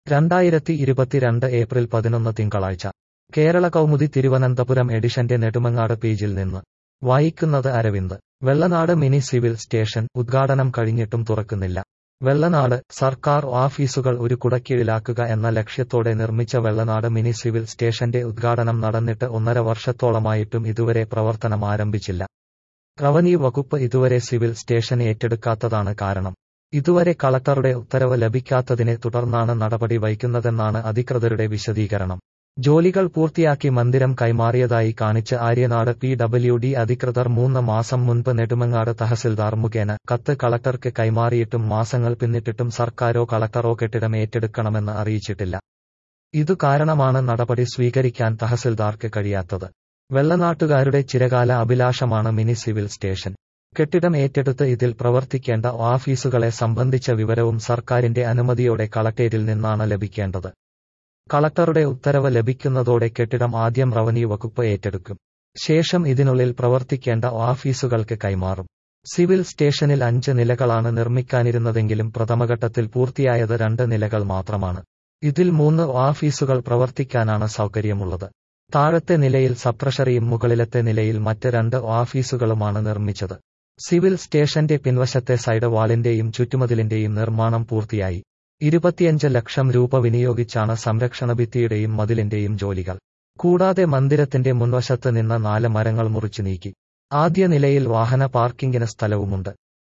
രണ്ടായിരത്തി ഇരുപത്തിരണ്ട് ഏപ്രിൽ പതിനൊന്ന് തിങ്കളാഴ്ച കേരള കൗമുദി തിരുവനന്തപുരം എഡിഷന്റെ നെടുമങ്ങാട് പേജിൽ നിന്ന് വായിക്കുന്നത് Aravind Vellanad mini civil station ഉദ്ഘാടനം കഴിഞ്ഞിട്ടും തുറക്കുന്നില്ല വെള്ളനാട് സർക്കാർ ഓഫീസുകൾ ഒരു കുടക്കീഴിലാക്കുക എന്ന ലക്ഷ്യത്തോടെ നിർമ്മിച്ച വെള്ളനാട് മിനി സിവിൽ സ്റ്റേഷന്റെ ഉദ്ഘാടനം നടന്നിട്ട് ഒന്നര വർഷത്തോളമായിട്ടും ഇതുവരെ പ്രവർത്തനം ആരംഭിച്ചില്ല റവന്യൂ വകുപ്പ് ഇതുവരെ സിവിൽ സ്റ്റേഷൻ ഏറ്റെടുക്കാത്തതാണ് കാരണം ഇതുവരെ കളക്ടറുടെ ഉത്തരവ് ലഭിക്കാത്തതിനെ തുടർന്നാണ് നടപടി വൈകുന്നതെന്നാണ് അധികൃതരുടെ വിശദീകരണം ജോലികൾ പൂർത്തിയാക്കി മന്ദിരം കൈമാറിയതായി കാണിച്ച് ആര്യനാട് പി ഡബ്ല്യു ഡി അധികൃതർ മൂന്ന് മാസം മുൻപ് നെടുമങ്ങാട് തഹസിൽദാർ മുഖേന കത്ത് കളക്ടർക്ക് കൈമാറിയിട്ടും മാസങ്ങൾ പിന്നിട്ടിട്ടും സർക്കാരോ കളക്ടറോ കെട്ടിടം ഏറ്റെടുക്കണമെന്ന് അറിയിച്ചിട്ടില്ല ഇതു കാരണമാണ് നടപടി സ്വീകരിക്കാൻ തഹസിൽദാർക്ക് കഴിയാത്തത് വെള്ളനാട്ടുകാരുടെ ചിരകാല അഭിലാഷമാണ് മിനി സിവിൽ സ്റ്റേഷൻ കെട്ടിടം ഏറ്റെടുത്ത് ഇതിൽ പ്രവർത്തിക്കേണ്ട ഓഫീസുകളെ സംബന്ധിച്ച വിവരവും സർക്കാരിന്റെ അനുമതിയോടെ കളക്ടറേറ്റിൽ നിന്നാണ് ലഭിക്കേണ്ടത് കളക്ടറുടെ ഉത്തരവ് ലഭിക്കുന്നതോടെ കെട്ടിടം ആദ്യം റവന്യൂ വകുപ്പ് ഏറ്റെടുക്കും ശേഷം ഇതിനുള്ളിൽ പ്രവർത്തിക്കേണ്ട ഓഫീസുകൾക്ക് കൈമാറും സിവിൽ സ്റ്റേഷനിൽ അഞ്ച് നിലകളാണ് നിർമ്മിക്കാനിരുന്നതെങ്കിലും പ്രഥമഘട്ടത്തിൽ പൂർത്തിയായത് രണ്ട് നിലകൾ മാത്രമാണ് ഇതിൽ മൂന്ന് ഓഫീസുകൾ പ്രവർത്തിക്കാനാണ് സൗകര്യമുള്ളത് താഴത്തെ നിലയിൽ സബ്ട്രഷറിയും മുകളിലത്തെ നിലയിൽ മറ്റ് രണ്ട് ഓഫീസുകളുമാണ് നിർമ്മിച്ചത് സിവിൽ സ്റ്റേഷന്റെ പിൻവശത്തെ സൈഡ് വാളിന്റെയും ചുറ്റുമതിലിന്റെയും നിർമ്മാണം പൂർത്തിയായി ഇരുപത്തിയഞ്ച് ലക്ഷം രൂപ വിനിയോഗിച്ചാണ് സംരക്ഷണ ഭിത്തിയുടെയും മതിലിന്റെയും ജോലികൾ കൂടാതെ മന്ദിരത്തിന്റെ മുൻവശത്ത് നിന്ന് നാല് മരങ്ങൾ മുറിച്ചു നീക്കി ആദ്യ നിലയിൽ വാഹന പാർക്കിംഗിന് സ്ഥലവുമുണ്ട്